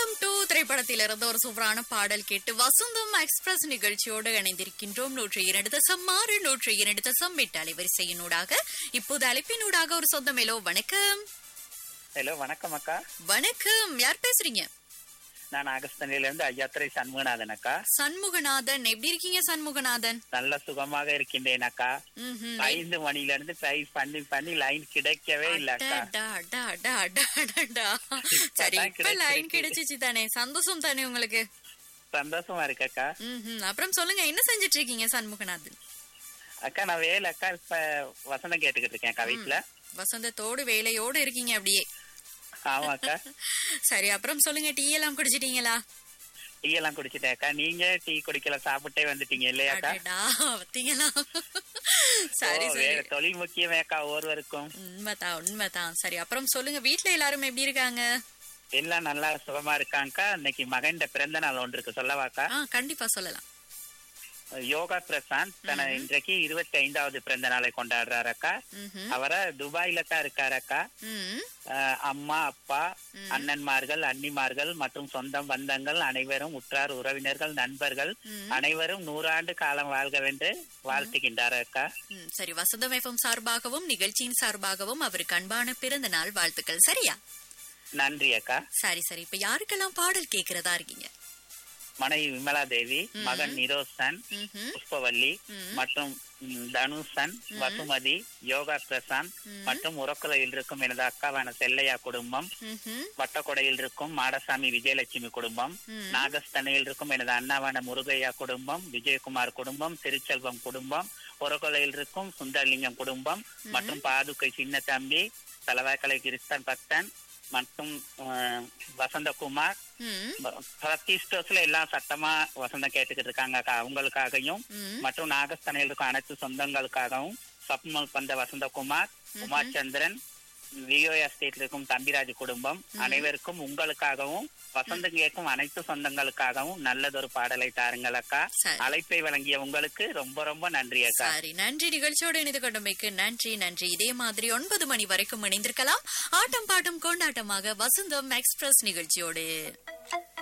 வசந்தம் two திரைப்படத்திலிருந்து ஒரு சூப்பரான பாடல் கேட்டு வசந்தம் எக்ஸ்பிரஸ் நிகழ்ச்சியோடு இணைந்திருக்கின்றோம் நூற்றி இரண்டு தசம் ஆறு நூற்றி இரண்டு தசம் எட்டு அலைவரிசையினூடாக இப்போது அழைப்பினூடாக ஒரு சொந்த மேலோ வணக்கம் ஹலோ வணக்கம் அக்கா வணக்கம் யார் பேசுறீங்க நான் அகஸ்தனில இருந்து ஐயாத்துறை சண்முகநாதன் அக்கா சண்முகநாதன் எப்படி இருக்கீங்க சண்முகநாதன் நல்ல சுகமாக இருக்கின்றேன் அக்கா ம்ஹும். ஐந்து மணில இருந்து ட்ரை பண்ணி பண்ணி லைன் கிடைக்கவே இல்ல அக்கா அடடா, அடா, அடா, அடா, அடடா. சரி இப்பதான் இப்ப லைன் கிடைச்சிருக்கு. கிடைச்சிச்சு தானே சந்தோஷம் தானே உங்களுக்கு சந்தோஷமா இருக்கு அக்கா ம்ஹும். அப்புறம் சொல்லுங்க என்ன செஞ்சிட்டு இருக்கீங்க சண்முகநாதன் அக்கா நான் வேலை அக்கா இப்ப வசனம் கேட்டுக்கிட்டு இருக்கேன் அக்கா வீட்டுல வசந்தத்தோடு வேலையோடு இருக்கீங்க அப்படியே ஆமா அக்கா சரி அப்புறம் சொல்லுங்க டீ எல்லாம் குடிச்சிட்டீங்களா டீ எல்லாம் குடிச்சிட்டேன் அக்கா நீங்க டீ குடிக்கல சாப்பிட்டே வந்துட்டீங்க இல்லையா அக்கா அடடா பாத்தீங்களா சரி ஓ, சரி வேற தொழில் முக்கியமே அக்கா ஒருவருக்கும் உண்மைதான் உண்மைதான் சரி அப்புறம் சொல்லுங்க வீட்ல எல்லாரும் எப்படி இருக்காங்க எல்லாம் நல்லா சுகமா இருக்காங்கக்கா இன்னைக்கு மகன் பிறந்த நாள் ஒன்று இருக்கு சொல்லவாக்கா ஆ கண்டிப்பா சொல்லலாம் யோகா பிரசாந்த் தன இன்றைக்கு இருபத்தி ஐந்தாவது பிறந்த நாளை கொண்டாடுறாரு அக்கா ம்ஹும். அவரை துபாயில தான் இருக்காரு அக்கா ம் அஹ் அம்மா அப்பா அண்ணன்மார்கள் அண்ணிமார்கள் மற்றும் சொந்த பந்தங்கள் அனைவரும் உற்றார் உறவினர்கள் நண்பர்கள் ம். அனைவரும் நூறாண்டு காலம் வாழ்கவென்று வாழ்த்துகின்றார் அக்கா ம், சரி வசந்தம் எஃப்எம் சார்பாகவும் நிகழ்ச்சியின் சார்பாகவும் அவருக்கு அன்பான பிறந்த நாள் வாழ்த்துக்கள் சரியா நன்றி அக்கா சரி சரி இப்ப யாருக்கெல்லாம் பாடல் கேக்குறதா இருக்கீங்க மனைவி விமலா தேவி மகன் நிரோசன் ம்ஹும். புஷ்பவல்லி மற்றும் ம், தனுஷன் வசுமதி யோகா பிரசாந்த் மற்றும் உரக்குலையில் இருக்கும் எனது அக்காவான செல்லையா குடும்பம் ம்ஹும். வட்டக்கொடையில் இருக்கும் மாடசாமி விஜயலட்சுமி குடும்பம் நாகஸ்தனையில் இருக்கும் எனது அண்ணாவான முருகையா குடும்பம் விஜயகுமார் குடும்பம் திருச்செல்வம் குடும்பம் உரக்கொலையில் இருக்கும் சுந்தரலிங்கம் குடும்பம் மற்றும் பாதுகை சின்ன தம்பி தலவாக்கலை கிறிஸ்தான் பக்தன் மற்றும் அஹ், வசந்தகுமார் ம் பிரதிஷ்டோஸ்ல எல்லாம் சத்தமா வசந்தம் கேட்டுக்கிட்டு இருக்காங்க அக்கா. அவங்களுக்காகவும் ம். மற்றும் நாகஸ்தனையில் இருக்கும் அனைத்து சொந்தங்களுக்காகவும் சப்மல் பந்த வசந்தகுமார் உமாச்சந்திரன் விஓ எஸ்டேட்ல இருக்கும் தம்பிராஜ் குடும்பம் அனைவருக்கும் உங்களுக்காகவும் வசந்தம் கேட்கும் அனைத்து சொந்தங்களுக்காகவும் நல்லதொரு பாடலை தாருங்கள் அக்கா சரி. அழைப்பை வழங்கிய உங்களுக்கு ரொம்ப ரொம்ப நன்றி அக்கா சரி நன்றி நிகழ்ச்சியோடு இணைந்து கொண்டமைக்கு நன்றி நன்றி இதே மாதிரி ஒன்பது மணி வரைக்கும் இணைந்திருக்கலாம் ஆட்டம் பாட்டம் கொண்டாட்டமாக வசந்தம் எக்ஸ்பிரஸ் நிகழ்ச்சியோடு